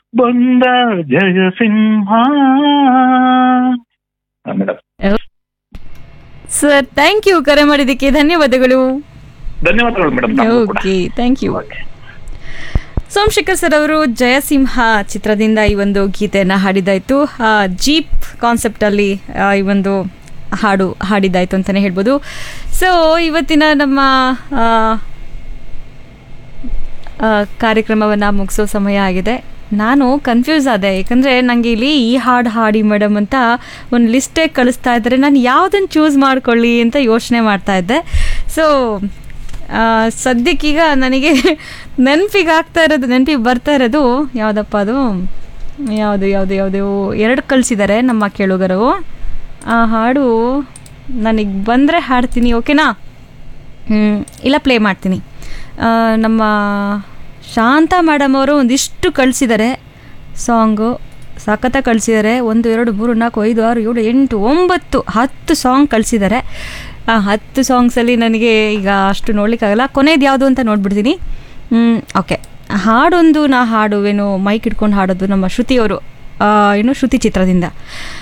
ಬಂದ Jayasimha madam sir thank you ಕರೆ ಮಾಡಿದ್ದಕ್ಕೆ ಧನ್ಯವಾದಗಳು ಧನ್ಯವಾದಗಳು madam okay thank you Somashekar sir ಅವರು ಜಯಸಿಂಹ ಚಿತ್ರದಿಂದ ಈ ಒಂದು ಗೀತೆಯನ್ನು ಹಾಡಿದಾಯ್ತು ಆ, ಜೀಪ್ ಕಾನ್ಸೆಪ್ಟಲ್ಲಿ ಆ, ಈ ಒಂದು ಹಾಡು ಹಾಡಿದ್ದಾಯ್ತು ಅಂತಲೇ ಹೇಳ್ಬೋದು ಸೊ ಇವತ್ತಿನ ನಮ್ಮ ಆ, ಆ, ಕಾರ್ಯಕ್ರಮವನ್ನು ಮುಗಿಸೋ ಸಮಯ ಆಗಿದೆ ನಾನು ಕನ್ಫ್ಯೂಸ್ ಆದೆ ಯಾಕಂದರೆ ನನಗೆ ಇಲ್ಲಿ ಈ ಹಾಡು ಹಾಡಿ ಮೇಡಮ್ ಅಂತ ಒಂದು ಲಿಸ್ಟೇ ಕಳಿಸ್ತಾ ಇದ್ದಾರೆ ನಾನು ಯಾವುದನ್ನು ಚೂಸ್ ಮಾಡ್ಕೊಳ್ಳಿ ಅಂತ ಯೋಚನೆ ಮಾಡ್ತಾ ಇದ್ದೆ ಸೊ ಸದ್ಯಕ್ಕೀಗ ನನಗೆ ನೆನಪಿಗೆ ಆಗ್ತಾ ಇರೋದು ನೆನಪಿಗೆ ಬರ್ತಾ ಇರೋದು ಯಾವುದಪ್ಪ ಅದು ಯಾವುದು ಯಾವುದು ಯಾವುದು ಎರಡು ಕಳಿಸಿದ್ದಾರೆ ನಮ್ಮ ಕೇಳುಗರು ಆ ಹಾಡು ನನಗೆ ಬಂದರೆ ಹಾಡ್ತೀನಿ ಓಕೆನಾ ಹ್ಮ್, ಇಲ್ಲ ಪ್ಲೇ ಮಾಡ್ತೀನಿ ಆ, ನಮ್ಮ ಶಾಂತ ಮೇಡಮ್ ಅವರು ಒಂದಿಷ್ಟು ಕಳಿಸಿದ್ದಾರೆ ಸಾಂಗು ಸಖತ್ತ ಕಳಿಸಿದ್ದಾರೆ ಒಂದು ಎರಡು ಮೂರು ನಾಲ್ಕು ಐದು ಆರು ಏಳು ಎಂಟು ಒಂಬತ್ತು ಹತ್ತು ಸಾಂಗ್ ಕಳಿಸಿದ್ದಾರೆ ಆ ಹತ್ತು ಸಾಂಗ್ಸಲ್ಲಿ ನನಗೆ ಈಗ ಅಷ್ಟು ನೋಡ್ಲಿಕ್ಕಾಗಲ್ಲ ಕೊನೆಯದು ಯಾವುದು ಅಂತ ನೋಡ್ಬಿಡ್ತೀನಿ ಓಕೆ ಹಾಡೊಂದು ನಾ ಹಾಡುವೇನು ಮೈಕ್ ಇಟ್ಕೊಂಡು ಹಾಡೋದು ನಮ್ಮ ಶ್ರುತಿಯವರು ಆ, ಏನು ಶ್ರುತಿ ಚಿತ್ರದಿಂದ